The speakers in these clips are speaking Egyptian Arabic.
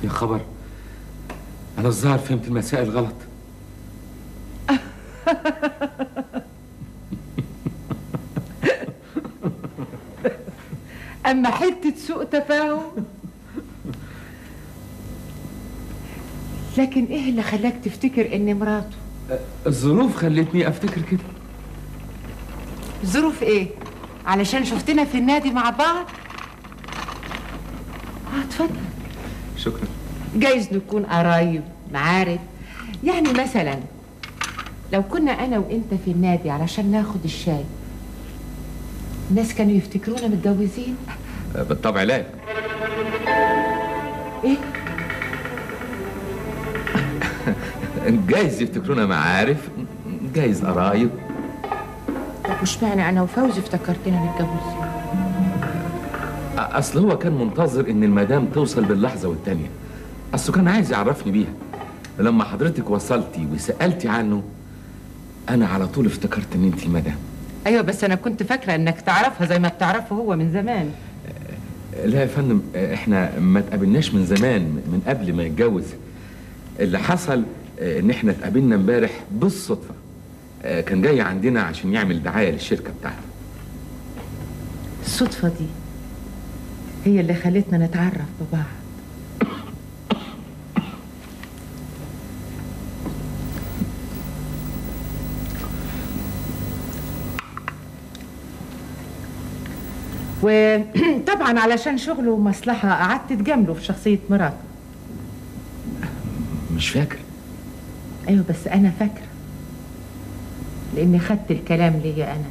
يا خبر انا الظاهر فهمت المسائل غلط اما حته سوء تفاهم لكن ايه اللي خلاك تفتكر اني مراته الظروف خلتني افتكر كده ظروف ايه علشان شفتنا في النادي مع بعض اه اتفضل شكرا جايز نكون قرايب معارف يعني مثلا لو كنا انا وانت في النادي علشان ناخد الشاي الناس كانوا يفتكرونا متجوزين بالطبع لا ايه جايز يفتكرونا معارف جايز قرايب طب وش معنى انا وفوزي افتكرتنا متجوزين اصل هو كان منتظر ان المدام توصل باللحظه والتانيه اصله كان عايز يعرفني بيها لما حضرتك وصلتي وسالتي عنه انا على طول افتكرت ان انت المدام ايوه بس انا كنت فاكره انك تعرفها زي ما بتعرفه هو من زمان لا يا فندم احنا ما تقابلناش من زمان من قبل ما يتجوز اللي حصل ان احنا اتقابلنا امبارح بالصدفه كان جاي عندنا عشان يعمل دعايه للشركه بتاعته الصدفه دي هي اللي خلتنا نتعرف ببعض وطبعا علشان شغله ومصلحة قعدت تجامله في شخصية مراته مش فاكر أيوة بس أنا فاكرة لأني خدت الكلام ليا أنا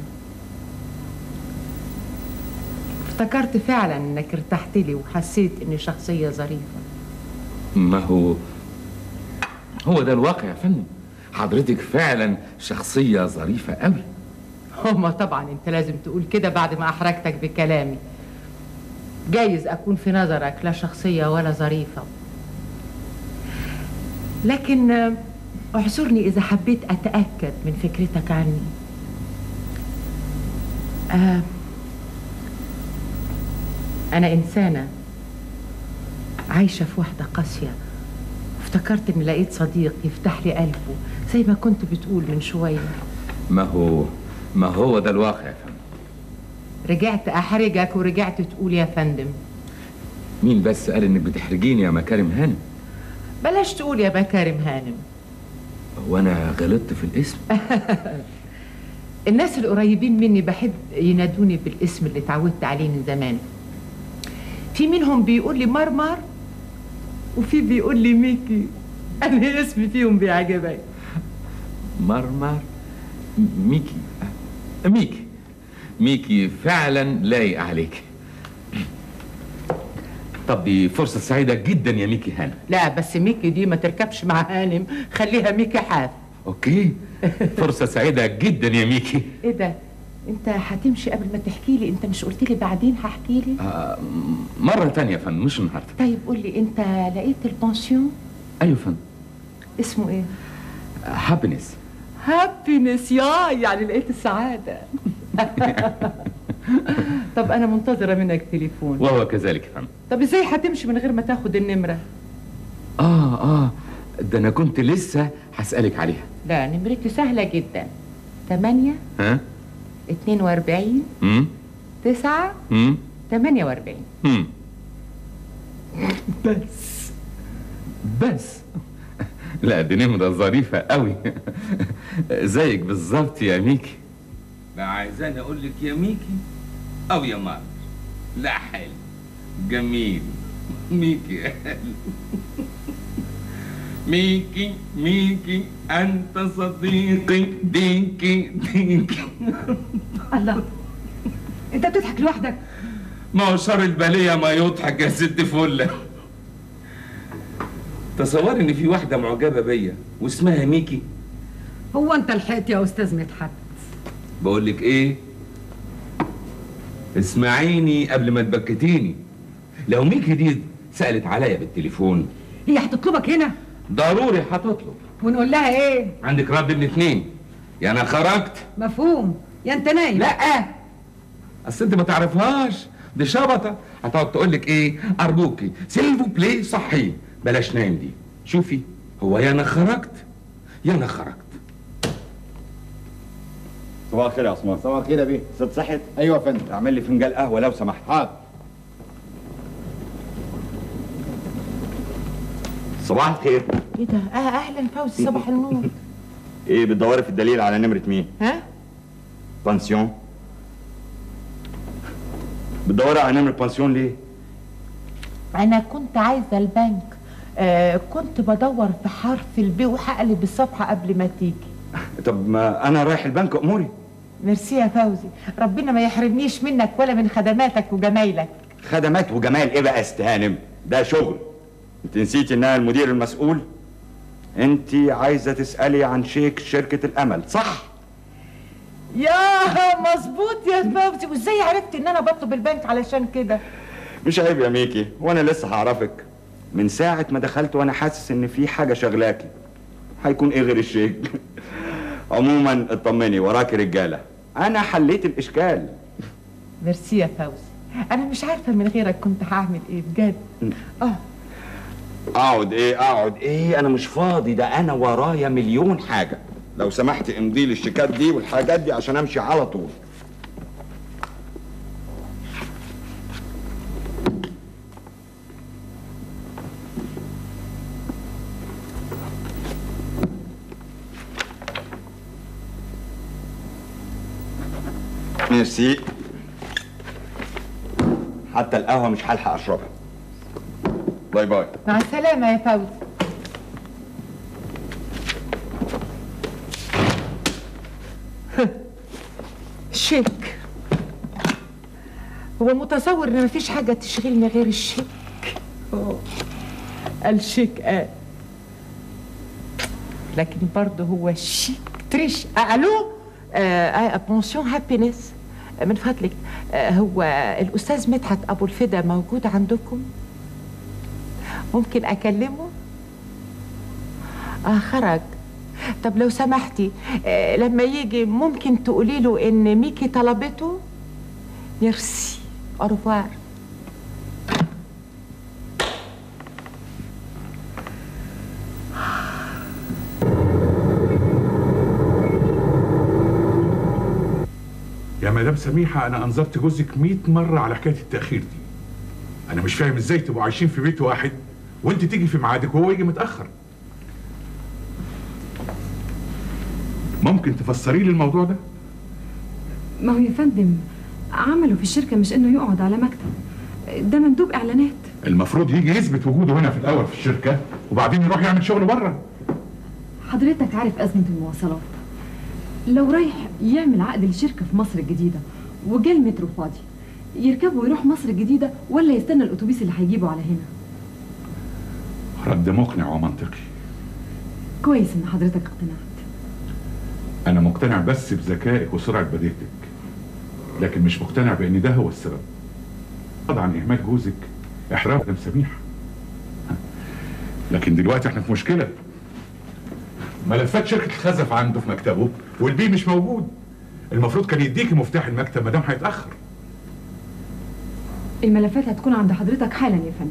افتكرت فعلا إنك ارتحت لي وحسيت إني شخصية ظريفة ما هو هو ده الواقع يا فندم حضرتك فعلا شخصية ظريفة قوي هما طبعا انت لازم تقول كده بعد ما احرجتك بكلامي جايز اكون في نظرك لا شخصيه ولا ظريفه لكن اعذرني اذا حبيت اتاكد من فكرتك عني آه انا انسانه عايشه في وحده قاسيه افتكرت اني لقيت صديق يفتح لي قلبه زي ما كنت بتقول من شويه ما هو ما هو ده الواقع يا فندم رجعت احرجك ورجعت تقول يا فندم مين بس قال انك بتحرجيني يا مكارم هانم بلاش تقول يا مكارم هانم هو انا غلطت في الاسم الناس القريبين مني بحب ينادوني بالاسم اللي اتعودت عليه من زمان في منهم بيقول لي مرمر وفي بيقول لي ميكي انا اسمي فيهم بيعجبك مرمر ميكي ميكي ميكي فعلا لايق عليك طب دي فرصة سعيدة جدا يا ميكي هانم لا بس ميكي دي ما تركبش مع هانم خليها ميكي حاف اوكي فرصة سعيدة جدا يا ميكي ايه ده انت هتمشي قبل ما تحكي لي انت مش قلت لي بعدين هحكي لي آه مرة تانية يا فندم مش النهاردة طيب قول لي انت لقيت البانسيون ايوه يا فندم اسمه ايه هابينس هابينس يا يعني لقيت السعادة طب أنا منتظرة منك تليفون وهو كذلك يا فندم طب إزاي هتمشي من غير ما تاخد النمرة؟ آه آه ده أنا كنت لسه هسألك عليها لا نمرتي سهلة جدا تمانية ها؟ اتنين وأربعين امم تسعة امم تمانية وأربعين امم بس بس لا دي نمرة ظريفة قوي زيك بالظبط يا ميكي لا عايزاني اقول لك يا ميكي او يا مار لا حلو جميل ميكي حلو ميكي ميكي انت صديقي ديكي ديكي الله انت بتضحك لوحدك ما هو شر البليه ما يضحك يا ست فله تصوري ان في واحده معجبه بيا واسمها ميكي هو انت لحقت يا استاذ مدحت بقول لك ايه اسمعيني قبل ما تبكتيني لو ميكي دي سالت عليا بالتليفون هي هتطلبك هنا ضروري هتطلب ونقول لها ايه عندك رد من اتنين يا انا خرجت مفهوم يا انت نايم لا اصل انت ما تعرفهاش دي شبطه هتقعد تقول لك ايه ارجوكي سيلفو بلاي صحي بلاش نايم دي شوفي هو يا انا خرجت يا انا خرجت صباح الخير يا عثمان صباح الخير يا بيه ست صحت ايوه يا فندم اعمل لي فنجان قهوه لو سمحت حاضر صباح الخير ايه ده اه اهلا فوزي صباح النور ايه بتدوري في الدليل على نمره مين ها بانسيون بتدوري على نمره بانسيون ليه انا كنت عايزه البنك آه كنت بدور في حرف البي وهقلب الصفحه قبل ما تيجي طب ما انا رايح البنك اموري ميرسي يا فوزي ربنا ما يحرمنيش منك ولا من خدماتك وجمايلك خدمات وجمال ايه بقى استهانم ده شغل انت نسيتي ان انا المدير المسؤول انت عايزه تسالي عن شيك شركه الامل صح يا مظبوط يا فوزي وازاي عرفت ان انا بطلب البنك علشان كده مش عيب يا ميكي وانا لسه هعرفك من ساعة ما دخلت وانا حاسس ان في حاجة شغلاكي هيكون ايه غير الشيك عموما اطمني وراكي رجالة انا حليت الاشكال ميرسي يا فوزي انا مش عارفه من غيرك كنت هعمل ايه بجد اه اقعد ايه اقعد ايه انا مش فاضي ده انا ورايا مليون حاجة لو سمحت امضي لي الشيكات دي والحاجات دي عشان امشي على طول ميرسي حتى القهوة مش هلحق اشربها باي باي مع السلامه يا فوزي شيك هو متصور ان مفيش حاجه تشغلني غير الشيك أوه. الشيك آه. لكن برضه هو شيك تريش آه الو آه آه بونسيون هابينس آه من فضلك آه هو الاستاذ مدحت ابو الفدا موجود عندكم ممكن اكلمه اه خرج طب لو سمحتي آه لما يجي ممكن تقولي له ان ميكي طلبته ميرسي اورفوار يا مدام سميحة أنا أنظرت جوزك 100 مرة على حكاية التأخير دي. أنا مش فاهم إزاي تبقوا عايشين في بيت واحد وأنت تيجي في ميعادك وهو يجي متأخر. ممكن تفسري لي الموضوع ده؟ ما هو يا فندم عمله في الشركة مش انه يقعد على مكتب ده مندوب اعلانات المفروض يجي يثبت وجوده هنا في الأول في الشركة وبعدين يروح يعمل شغل بره. حضرتك عارف أزمة المواصلات لو رايح يعمل عقد للشركة في مصر الجديدة وجا المترو فاضي يركبه ويروح مصر الجديدة ولا يستنى الأتوبيس اللي هيجيبه على هنا رد مقنع ومنطقي. كويس إن حضرتك اقتنعت أنا مقتنع بس بذكائك وسرعة بديهتك. لكن مش مقتنع بأن ده هو السبب. طبعا إهمال جوزك إحراج مدام سميحة. لكن دلوقتي احنا في مشكلة. ملفات شركة الخزف عنده في مكتبه والبي مش موجود. المفروض كان يديكي مفتاح المكتب ما دام هيتأخر. الملفات هتكون عند حضرتك حالا يا فندم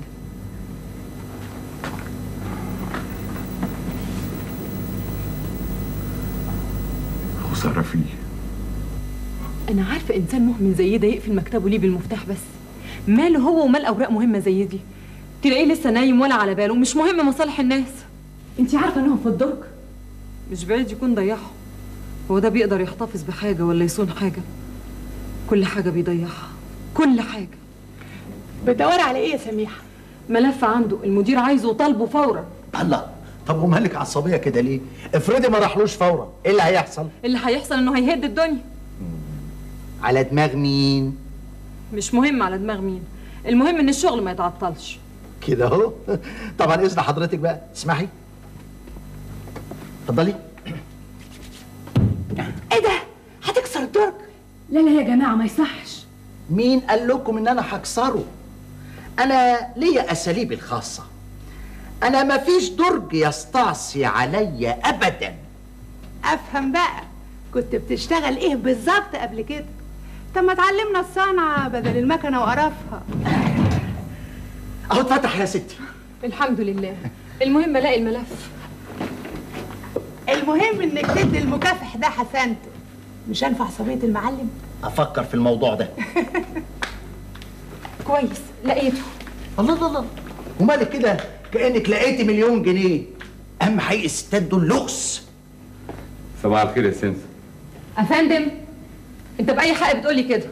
خسارة فيه. أنا عارفة إنسان مهمل زي ده يقفل مكتبه ليه بالمفتاح بس ماله هو ومال أوراق مهمة زي دي تلاقيه لسه نايم ولا على باله مش مهم مصالح الناس انت عارفة إنهم في الدرج مش بعيد يكون ضيعها هو ده بيقدر يحتفظ بحاجة ولا يصون حاجة كل حاجة بيضيعها كل حاجة بتدوري على ايه يا سميحه ملف عنده المدير عايزه وطالبه فورا الله طب ومالك عصبيه كده ليه افرضي ما راحلوش فورا ايه اللي هيحصل اللي هيحصل انه هيهد الدنيا على دماغ مين مش مهم على دماغ مين المهم ان الشغل ما يتعطلش كده اهو طبعا اذن حضرتك بقى اسمحي اتفضلي ايه ده هتكسر الدرج لا لا يا جماعة ما يصحش مين قال لكم ان انا هكسره انا ليا اساليبي الخاصه انا مفيش درج يستعصي عليا ابدا افهم بقى كنت بتشتغل ايه بالظبط قبل كده طب ما تعلمنا الصنعه بدل المكنه وقرفها اهو اتفتح يا ستي الحمد لله المهم الاقي الملف المهم انك تدي المكافح ده حسنته مش انفع صبيه المعلم افكر في الموضوع ده كويس لقيته الله الله الله ومالك كده كانك لقيتي مليون جنيه اهم حقيقي الستات دول لغز صباح الخير يا سمسم افندم انت باي حق بتقولي كده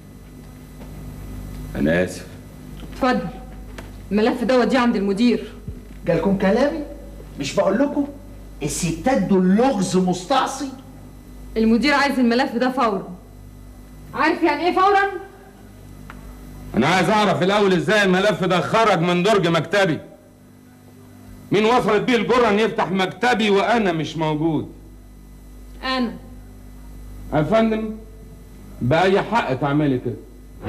انا اسف اتفضل الملف ده وديه عند المدير جالكم كلامي مش بقول لكم الستات دول لغز مستعصي المدير عايز الملف ده فورا عارف يعني ايه فورا انا عايز اعرف الاول ازاي الملف ده خرج من درج مكتبي مين وصلت بيه الجرة ان يفتح مكتبي وانا مش موجود انا يا فندم باي حق تعملي كده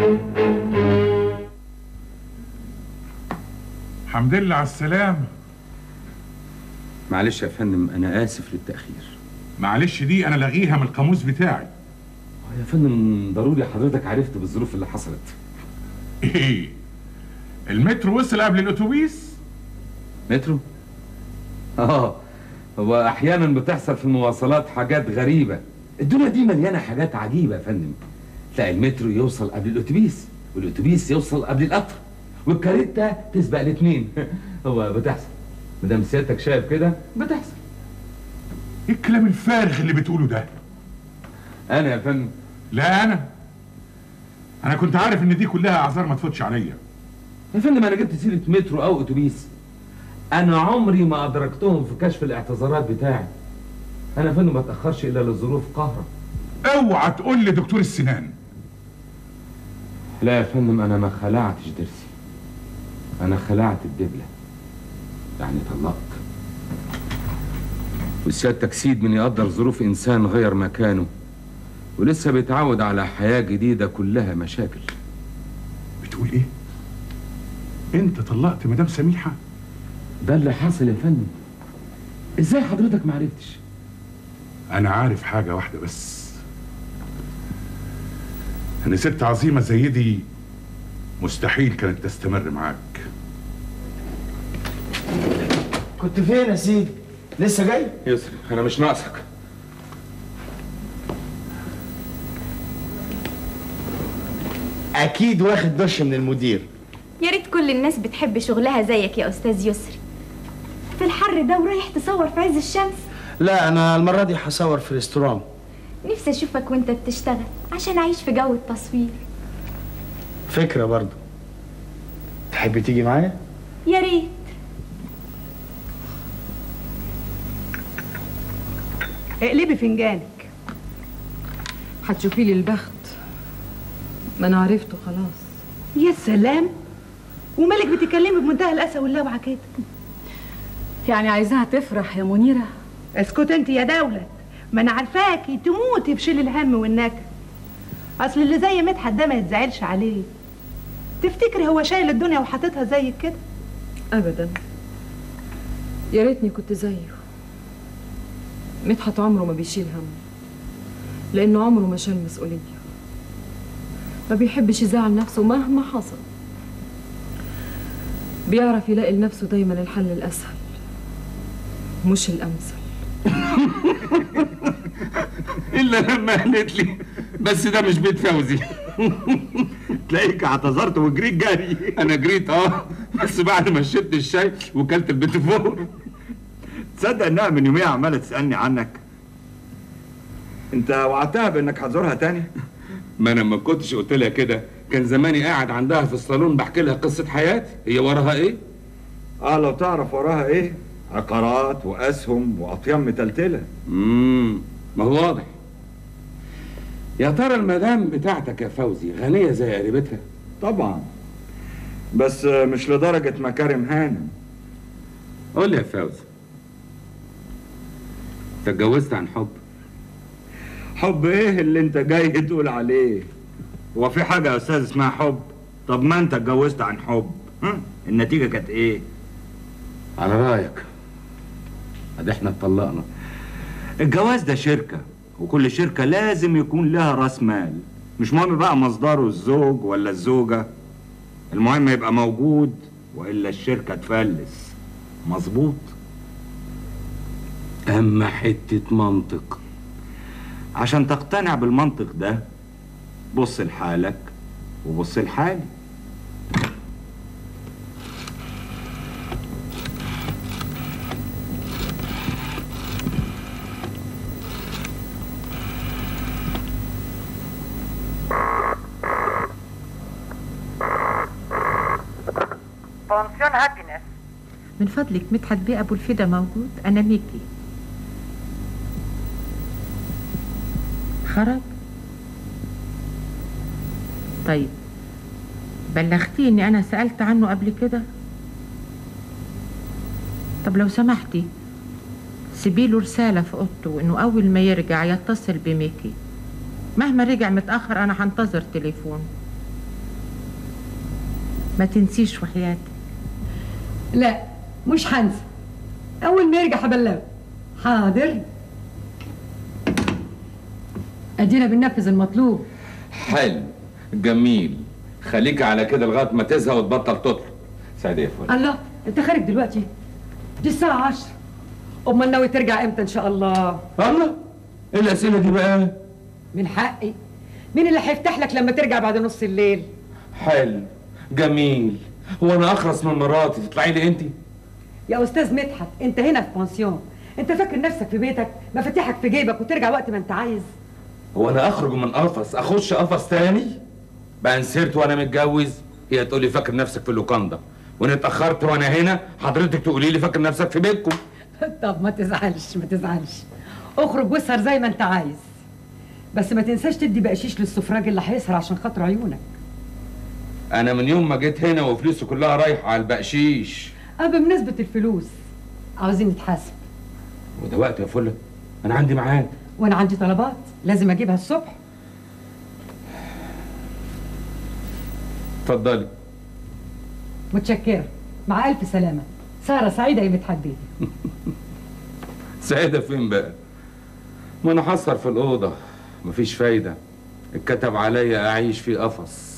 الحمد لله على السلامة معلش يا فندم انا اسف للتاخير معلش دي انا لغيها من القاموس بتاعي يا فندم ضروري حضرتك عرفت بالظروف اللي حصلت ايه المترو وصل قبل الاتوبيس مترو اه هو احيانا بتحصل في المواصلات حاجات غريبه الدنيا دي مليانه حاجات عجيبه يا فندم تلاقي المترو يوصل قبل الاتوبيس والاتوبيس يوصل قبل القطر والكاريتا تسبق الاثنين هو بتحصل مدام سيادتك شايف كده بتحصل ايه الكلام الفارغ اللي بتقوله ده انا يا فندم لا انا انا كنت عارف ان دي كلها اعذار ما تفوتش عليا يا فندم انا جبت سيره مترو او اتوبيس انا عمري ما ادركتهم في كشف الاعتذارات بتاعي انا يا فندم ما اتاخرش الا للظروف قهرا اوعى تقول لي دكتور السنان لا يا فندم انا ما خلعتش ضرسي انا خلعت الدبله يعني طلقت وسيادتك سيد من يقدر ظروف انسان غير مكانه ولسه بيتعود على حياه جديده كلها مشاكل بتقول ايه انت طلقت مدام سميحه ده اللي حصل يا فندم ازاي حضرتك ما عرفتش انا عارف حاجه واحده بس ان ست عظيمه زي دي مستحيل كانت تستمر معاك كنت فين يا سيدي لسه جاي يسري انا مش ناقصك اكيد واخد دش من المدير يا ريت كل الناس بتحب شغلها زيك يا استاذ يسري في الحر ده ورايح تصور في عز الشمس لا انا المره دي هصور في ريستوران نفسي اشوفك وانت بتشتغل عشان اعيش في جو التصوير فكره برضو تحبي تيجي معايا يا ريت اقلبي فنجانك هتشوفي لي البخت ما انا عرفته خلاص يا سلام ومالك بتتكلمي بمنتهى الاسى واللوعه كده يعني عايزاها تفرح يا منيره اسكت انت يا دولة ما انا عارفاكي تموتي بشيل الهم والنكد اصل اللي زي مدحت ده ما يتزعلش عليه تفتكري هو شايل الدنيا وحاططها زيك كده ابدا يا ريتني كنت زيه مدحت عمره ما بيشيل هم لانه عمره ما شال مسؤوليه ما بيحبش يزعل نفسه مهما حصل بيعرف يلاقي لنفسه دايما الحل الاسهل مش الامثل الا لما قالت لي بس ده مش بيت فوزي تلاقيك اعتذرت وجريت جري انا جريت اه بس بعد ما شربت الشاي وكلت البيت فوق تصدق انها من يوميها عماله تسالني عنك انت وعدتها بانك هتزورها تاني ما انا ما كنتش قلت لها كده كان زماني قاعد عندها في الصالون بحكي لها قصه حياتي هي وراها ايه اه لو تعرف وراها ايه عقارات واسهم واطيان متلتله امم ما هو واضح يا ترى المدام بتاعتك يا فوزي غنيه زي قريبتها طبعا بس مش لدرجه مكارم هانم قول لي يا فوزي انت اتجوزت عن حب حب ايه اللي انت جاي تقول عليه هو في حاجه يا استاذ اسمها حب طب ما انت اتجوزت عن حب ها النتيجه كانت ايه على رايك ادي احنا اتطلقنا الجواز ده شركه وكل شركه لازم يكون لها راس مال مش مهم بقى مصدره الزوج ولا الزوجه المهم يبقى موجود والا الشركه تفلس مظبوط اما حته منطق عشان تقتنع بالمنطق ده بص لحالك وبص لحالي بونسيون هابينس من فضلك مدحت بيه ابو الفدا موجود انا ميكي خرج طيب بلغتيه اني انا سالت عنه قبل كده طب لو سمحتي سيبيله رسالة في اوضته انه اول ما يرجع يتصل بميكي مهما رجع متأخر انا هنتظر تليفون ما تنسيش وحياتي لا مش هنسى اول ما يرجع هبلغه حاضر ادينا بننفذ المطلوب حلو جميل خليك على كده لغايه ما تزهق وتبطل تطلب سعيد يا فل الله انت خارج دلوقتي دي الساعة عشر امال ناوي ترجع امتى ان شاء الله الله ايه الاسئله دي بقى من حقي مين اللي هيفتح لك لما ترجع بعد نص الليل حلو جميل هو انا اخرس من مراتي تطلعي لي انت يا استاذ مدحت انت هنا في بونسيون انت فاكر نفسك في بيتك مفاتيحك في جيبك وترجع وقت ما انت عايز هو انا اخرج من قفص اخش قفص تاني بقى نسرت وانا متجوز هي تقول لي فاكر نفسك في اللوكاندا وانا اتاخرت وانا هنا حضرتك تقولي لي فاكر نفسك في بيتكم طب ما تزعلش ما تزعلش اخرج واسهر زي ما انت عايز بس ما تنساش تدي بقشيش للسفراج اللي هيسهر عشان خاطر عيونك انا من يوم ما جيت هنا وفلوسي كلها رايحه على البقشيش اه بمناسبة الفلوس عاوزين نتحاسب وده وقت يا فله انا عندي ميعاد وانا عندي طلبات لازم اجيبها الصبح اتفضلي متشكرة مع ألف سلامة سهرة سعيدة يا مدحت بيه سعيدة فين بقى؟ ما انا حصر في الأوضة مفيش فايدة اتكتب عليا أعيش في قفص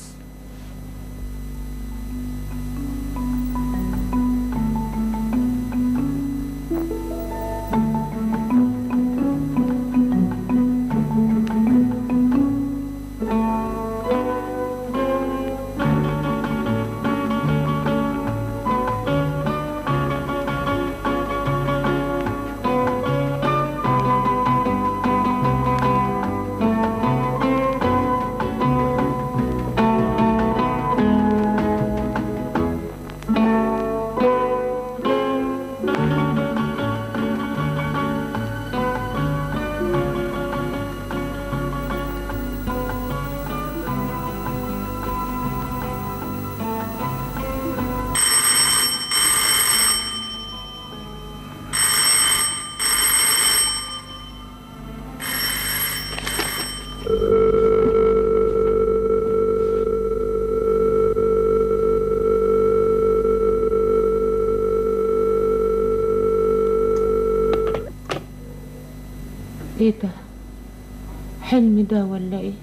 ايه ده حلم ده ولا ايه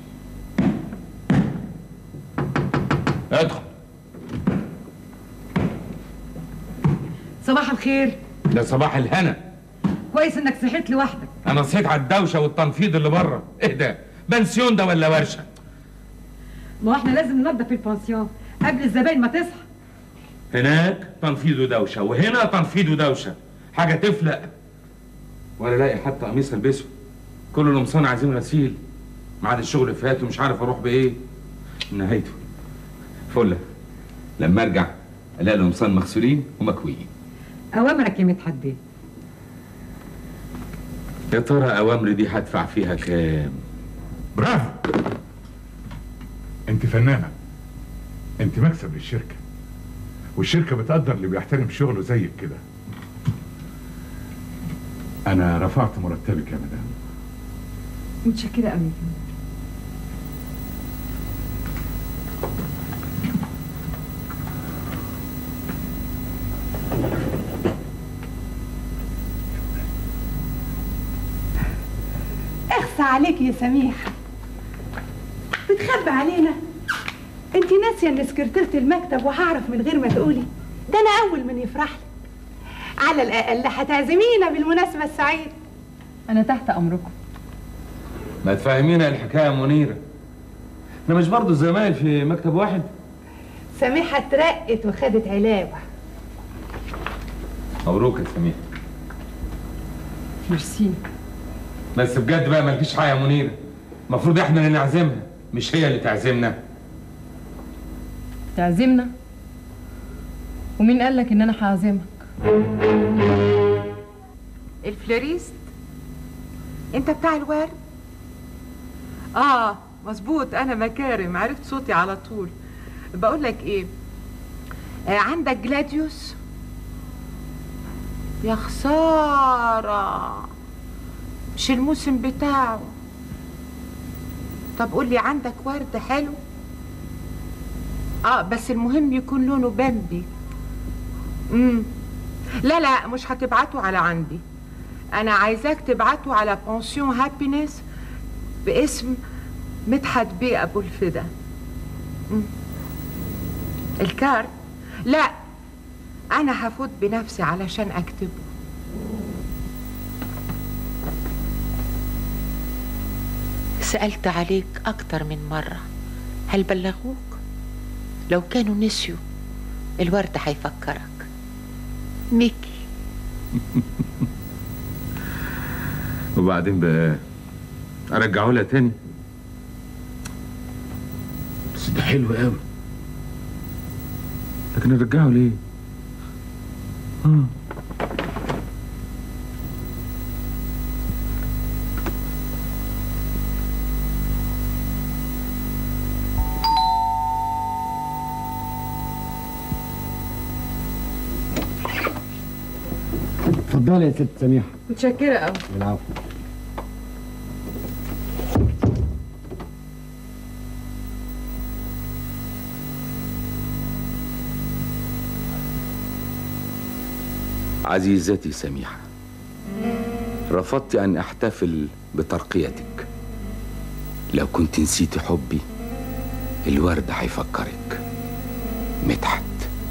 ادخل صباح الخير ده صباح الهنا كويس انك صحيت لوحدك انا صحيت على الدوشة والتنفيض اللي بره ايه ده؟ بنسيون ده ولا ورشة؟ ما هو احنا لازم ننظف البانسيون قبل الزباين ما تصحى هناك تنفيذ ودوشة وهنا تنفيذ ودوشة حاجة تفلق ولا الاقي حتى قميص البسه كل القمصان عايزين غسيل ميعاد الشغل فات ومش عارف اروح بايه نهايته فله لما ارجع الاقي القمصان مغسولين ومكويين اوامرك يا مدحت بيه يا ترى اوامري دي هدفع فيها كام برافو انت فنانة انت مكسب للشركة والشركة بتقدر اللي بيحترم شغله زيك كده انا رفعت مرتبك يا مدام متشكرة قوي اخفى عليك يا سميح بتخبي علينا انت ناسيه ان سكرتيرة المكتب وهعرف من غير ما تقولي ده انا اول من يفرح لك على الاقل هتعزمينا بالمناسبه السعيده انا تحت امركم ما تفهمينا الحكايه يا منيره احنا مش برضه زمايل في مكتب واحد سميحه اترقت وخدت علاوه مبروك يا سمير ميرسي بس بجد بقى مالكيش حق يا منيره المفروض احنا اللي نعزمها مش هي اللي تعزمنا تعزمنا ومين قال لك ان انا هعزمك الفلوريست انت بتاع الورد اه مظبوط انا مكارم عرفت صوتي على طول بقول لك ايه آه عندك جلاديوس يا خسارة مش الموسم بتاعه طب قول لي عندك ورد حلو اه بس المهم يكون لونه بامبي امم لا لا مش هتبعته على عندي انا عايزاك تبعته على بونسيون هابينس باسم مدحت بيه ابو الفدا مم. الكارت لا انا هفوت بنفسي علشان اكتبه سألت عليك أكتر من مرة هل بلغوك؟ لو كانوا نسيوا الورد هيفكرك ميكي وبعدين بقى ارجعه لها تاني بس ده حلو قوي لكن ارجعه ليه؟ اه اتفضلي يا ست سميحه متشكرة قوي العفو عزيزتي سميحة رفضت أن أحتفل بترقيتك لو كنت نسيت حبي الورد هيفكرك مدحت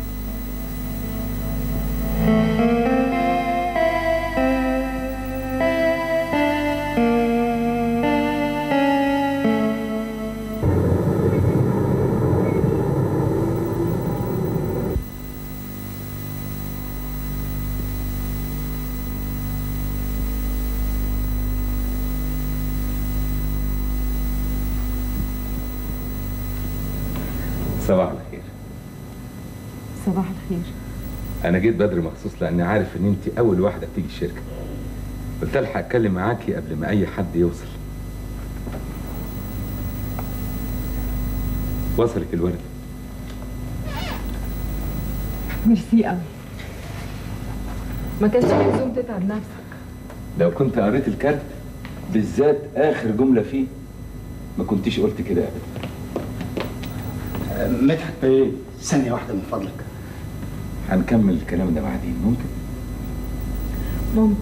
صباح الخير صباح الخير انا جيت بدري مخصوص لاني عارف ان انت اول واحده بتيجي الشركه قلت الحق اتكلم معاكي قبل ما اي حد يوصل وصلك الورد ميرسي قوي ما كانش لزوم تتعب نفسك لو كنت قريت الكارت بالذات آخر جملة فيه ما كنتيش قلت كده أبدا مدحت ايه ثانيه واحده من فضلك هنكمل الكلام ده بعدين ممكن ممكن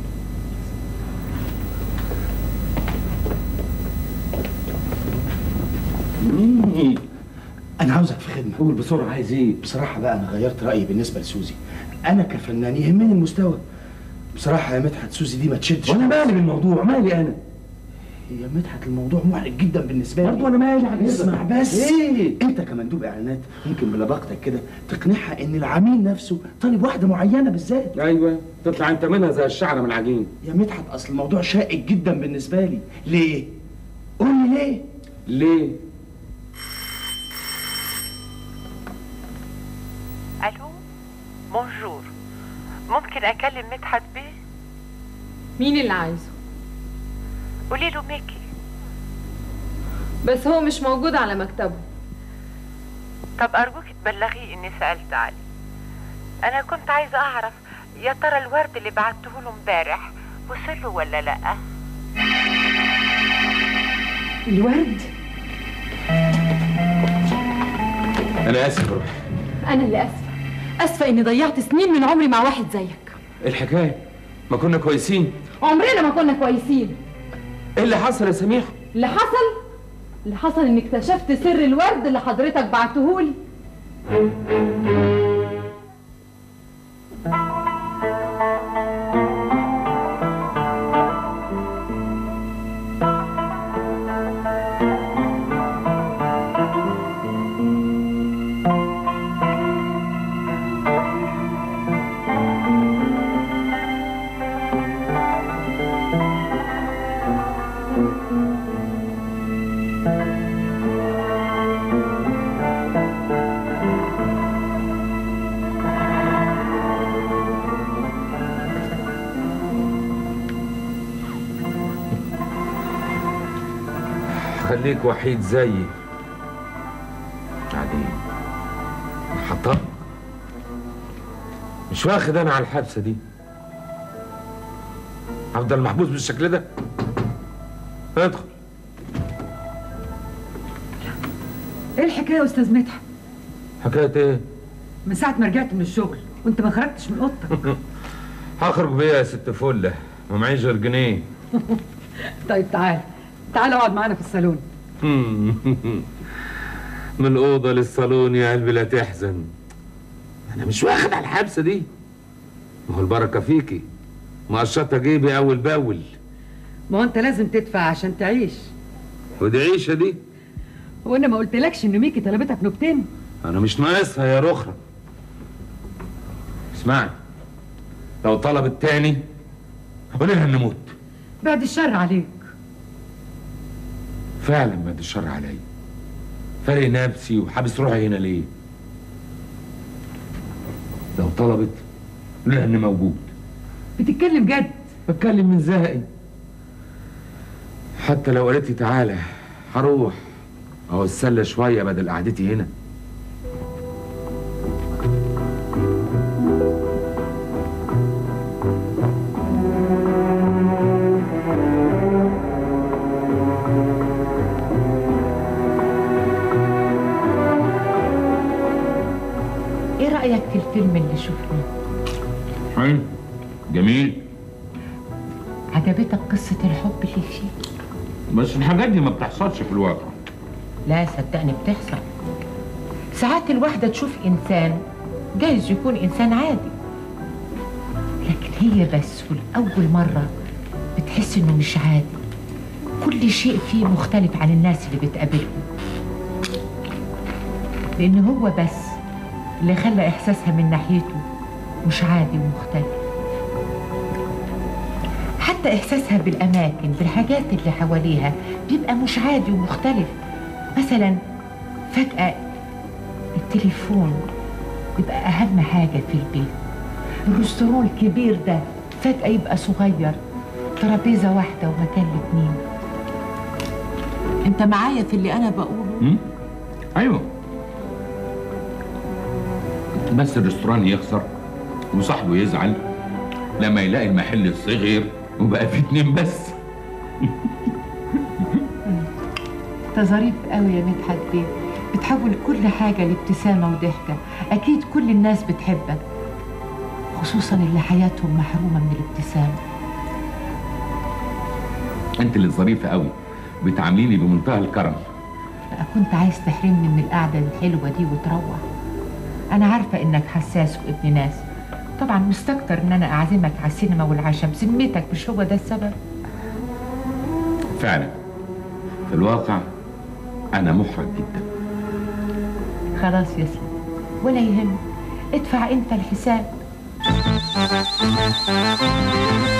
انا عاوزك في خدمه قول بسرعة عايز إيه؟ بصراحه بقى انا غيرت رايي بالنسبه لسوزي انا كفنان يهمني المستوى بصراحه يا مدحت سوزي دي ما تشدش وأنا مالي بالموضوع مالي أنا يا مدحت الموضوع محرج جدا بالنسبه لي برضه أنا مالي على اسمع بس إيه؟ انت كمندوب اعلانات ممكن بلباقتك كده تقنعها ان العميل نفسه طالب واحده معينه بالذات ايوه تطلع انت منها زي الشعره من العجين يا مدحت اصل الموضوع شائك جدا بالنسبه لي ليه قول لي ليه ليه الو بونجور ممكن اكلم مدحت بيه مين اللي عايزه قولي له ميكي بس هو مش موجود على مكتبه طب ارجوك تبلغيه اني سالت عليه انا كنت عايزه اعرف يا ترى الورد اللي بعته له امبارح وصل له ولا لا الورد انا اسف روح انا اللي اسفه اسفه اني ضيعت سنين من عمري مع واحد زيك إيه الحكايه ما كنا كويسين عمرنا ما كنا كويسين ايه اللي حصل يا سميح اللي حصل اللي حصل اني اكتشفت سر الورد اللي حضرتك بعتهولي خليك وحيد زيي بعدين حطها مش واخد انا على الحبسه دي هفضل محبوس بالشكل ده ادخل ايه الحكايه يا استاذ مدحت حكايه ايه من ساعه ما رجعت من الشغل وانت ما خرجتش من اوضتك هخرج بيها يا ست فله ومعيش غير جنيه طيب تعال تعال اقعد معانا في الصالون من الأوضة للصالون يا قلبي لا تحزن أنا مش واخد على الحبسة دي ما هو البركة فيكي مقشطة جيبي أول بأول ما هو انت لازم تدفع عشان تعيش ودي عيشة دي هو انا ما قلتلكش ان ميكي طلبتك نكتين أنا مش ناقصها يا رخرة اسمعي لو طلبت تاني قولي لها نموت بعد الشر عليك فعلا بعد الشر عليا فارق نفسي وحابس روحي هنا ليه لو طلبت قولي لها اني موجود بتتكلم جد بتكلم من زهقي حتى لو قالت لي تعالى هروح او اتسلى شويه بدل قعدتي هنا ايه رأيك في الفيلم اللي شفناه حلو جميل عجبتك قصة الحب اللي فيه بس الحاجات دي ما بتحصلش في الواقع لا صدقني بتحصل ساعات الواحدة تشوف إنسان جايز يكون إنسان عادي لكن هي بس والأول مرة بتحس إنه مش عادي كل شيء فيه مختلف عن الناس اللي بتقابلهم لأن هو بس اللي خلى إحساسها من ناحيته مش عادي ومختلف حتى إحساسها بالأماكن بالحاجات اللي حواليها بيبقى مش عادي ومختلف مثلا فجأة التليفون يبقى أهم حاجة في البيت الرستوران الكبير ده فجأة يبقى صغير ترابيزة واحدة ومكان الاتنين انت معايا في اللي انا بقوله م? ايوه بس الريستوران يخسر وصاحبه يزعل لما يلاقي المحل صغير وبقى فيه اتنين بس انت ظريف قوي يا مدحت بيه بتحول كل حاجة لابتسامة وضحكة أكيد كل الناس بتحبك خصوصا اللي حياتهم محرومة من الابتسامة انت اللي ظريفه قوي بتعامليني بمنتهى الكرم بقى كنت عايز تحرمني من القعدة الحلوة دي وتروح أنا عارفة إنك حساس وابن ناس طبعا مستكتر إن أنا أعزمك على السينما والعشاء بذمتك مش هو ده السبب فعلا في الواقع انا محرج جدا خلاص يا سيدي ولا يهم ادفع أنت الحساب